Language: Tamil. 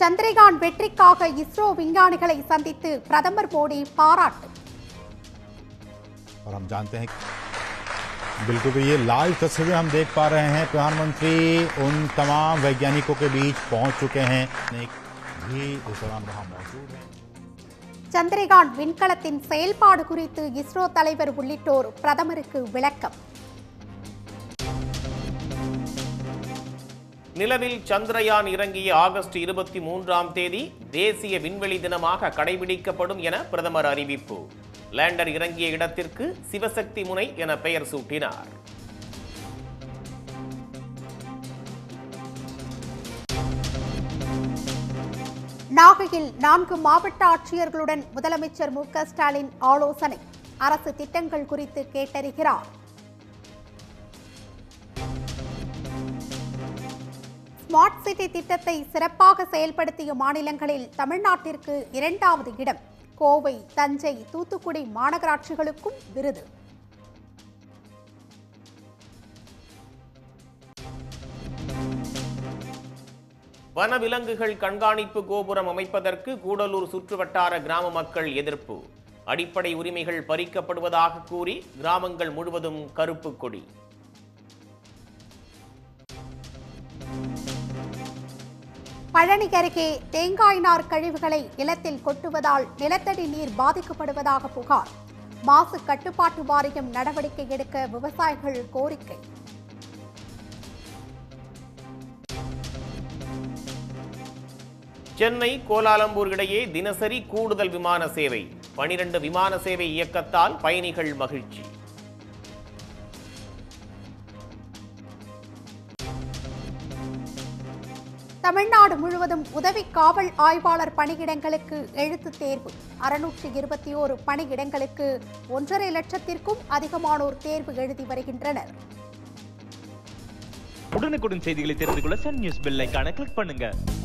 சந்திரகான் வெற்றிக்காக இஸ்ரோ விஞ்ஞானிகளை சந்தித்து பிரதமர் மோடி பாராட்டு और हम जानते हैं बिल्कुल भी ये लाइव तस्वीरें हम देख पा रहे हैं प्रधानमंत्री उन तमाम वैज्ञानिकों के बीच पहुंच चुके हैं एक भी इस दौरान वहां मौजूद हैं சந்திரகான் விண்கலத்தின் செயல்பாடு குறித்து இஸ்ரோ தலைவர் உள்ளிட்டோர் பிரதமருக்கு விளக்கம் நிலவில் சந்திரயான் இறங்கிய ஆகஸ்ட் இருபத்தி மூன்றாம் தேதி தேசிய விண்வெளி தினமாக கடைபிடிக்கப்படும் என பிரதமர் அறிவிப்பு லேண்டர் இறங்கிய இடத்திற்கு சிவசக்தி முனை என பெயர் சூட்டினார் நாகையில் நான்கு மாவட்ட ஆட்சியர்களுடன் முதலமைச்சர் மு க ஸ்டாலின் ஆலோசனை அரசு திட்டங்கள் குறித்து கேட்டறிகிறார் ஸ்மார்ட் சிட்டி திட்டத்தை சிறப்பாக செயல்படுத்திய மாநிலங்களில் தமிழ்நாட்டிற்கு இரண்டாவது இடம் கோவை தஞ்சை தூத்துக்குடி மாநகராட்சிகளுக்கும் விருது வனவிலங்குகள் கண்காணிப்பு கோபுரம் அமைப்பதற்கு கூடலூர் சுற்றுவட்டார கிராம மக்கள் எதிர்ப்பு அடிப்படை உரிமைகள் பறிக்கப்படுவதாக கூறி கிராமங்கள் முழுவதும் கருப்பு கொடி பழனி அருகே தேங்காய் நார் கழிவுகளை நிலத்தில் கொட்டுவதால் நிலத்தடி நீர் பாதிக்கப்படுவதாக புகார் மாசு கட்டுப்பாட்டு வாரியம் நடவடிக்கை எடுக்க விவசாயிகள் கோரிக்கை சென்னை கோலாலம்பூர் இடையே தினசரி கூடுதல் விமான சேவை பனிரெண்டு விமான சேவை இயக்கத்தால் பயணிகள் மகிழ்ச்சி தமிழ்நாடு முழுவதும் உதவி காவல் ஆய்வாளர் பணியிடங்களுக்கு எழுத்துத் தேர்வு அறுநூற்றி இருபத்தி ஓரு பணியிடங்களுக்கு ஒன்றரை லட்சத்திற்கும் அதிகமானோர் தேர்வு எழுதி வருகின்றனர் உடனுக்குடன் செய்திகளை தெரிந்து கொள்ள சன் நியூஸ் பெல் ஐகானை கிளிக் பண்ணுங்க